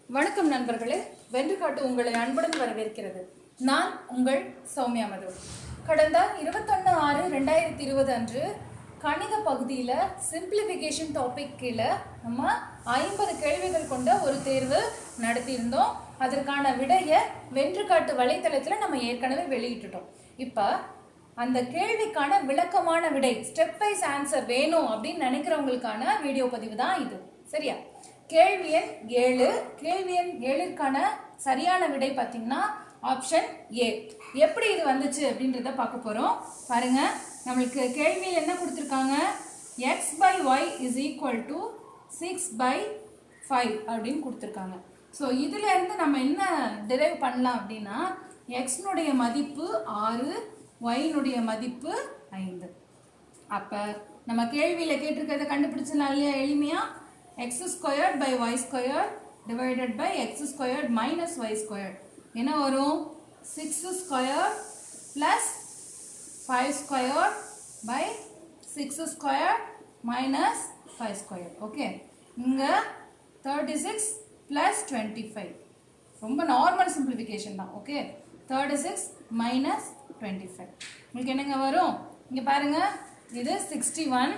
வணக்கம் நண்பர்களே வென்றுகாட்டு உங்களை அன்புடன் வரவேற்கிறது நான் உங்கள் சௌமியா மது கடந்த இருபத்தொன்று ஆறு ரெண்டாயிரத்தி இருபது அன்று கணித பகுதியில் சிம்பிளிஃபிகேஷன் டாபிக் கீழே நம்ம ஐம்பது கேள்விகள் கொண்ட ஒரு தேர்வு நடத்தியிருந்தோம் அதற்கான விடையை வென்றுகாட்டு வலைத்தளத்தில் நம்ம ஏற்கனவே வெளியிட்டுட்டோம் இப்போ அந்த கேள்விக்கான விளக்கமான விடை ஸ்டெப் வைஸ் ஆன்சர் வேணும் அப்படின்னு நினைக்கிறவங்களுக்கான வீடியோ பதிவு தான் இது சரியா கேள்வி எண் ஏழு கேள்வி எண் ஏழிற்கான சரியான விடை பார்த்தீங்கன்னா ஆப்ஷன் ஏ எப்படி இது வந்துச்சு அப்படின்றத பார்க்க போகிறோம் பாருங்க நம்மளுக்கு கேள்வியில் என்ன கொடுத்துருக்காங்க X by Y is equal to six by five அப்படின்னு கொடுத்துருக்காங்க ஸோ இதுல இருந்து நம்ம என்ன டிரைவ் பண்ணலாம் அப்படின்னா எக்ஸ்னுடைய மதிப்பு ஆறு ஒய்னுடைய மதிப்பு ஐந்து அப்போ நம்ம கேள்வியில் கேட்டிருக்கிறத கண்டுபிடிச்சலாம் இல்லையா எளிமையா X squared by Y square divided by X squared minus Y squared என்ன வரும் six square plus five square by six square minus five square okay இங்கே thirty six plus twenty five ரொம்ப நார்மல் சிம்பிளிஃபிகேஷன் தான் okay thirty six minus twenty five உங்களுக்கு என்னங்க வரும் இங்கே பாருங்க இது sixty one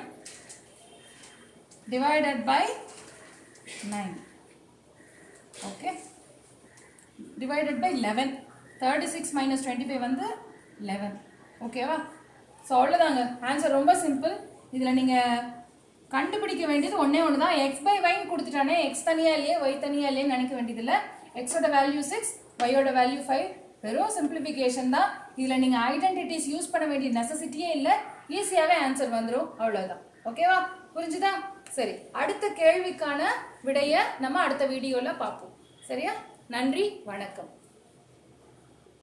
divided by nine okay divided by eleven thirty six minus twenty five வந்து லெவன் ஓகேவா ஸோ அவ்வளோதாங்க ஆன்சர் ரொம்ப சிம்பிள் இதில் நீங்கள் கண்டுபிடிக்க வேண்டியது ஒன்றே ஒன்று தான் எக்ஸ் பை ஒய்னு கொடுத்துட்டானே எக்ஸ் தனியாக இல்லையே ஒய் தனியாக இல்லையே நினைக்க வேண்டியதில்லை எக்ஸோட வேல்யூ சிக்ஸ் ஒய்யோட வேல்யூ ஃபைவ் வெறும் சிம்பிளிஃபிகேஷன் தான் இதில் நீங்கள் ஐடென்டிட்டிஸ் யூஸ் பண்ண வேண்டிய நெசசிட்டியே இல்லை ஈஸியாகவே ஆன்சர் வந்துடும் அவ்வளோதான் ஓகேவா புரிஞ்சுதா சரி அடுத்த கேள்விக்கான விடையை நம்ம அடுத்த வீடியோவில் பார்ப்போம் சரியா நன்றி வணக்கம்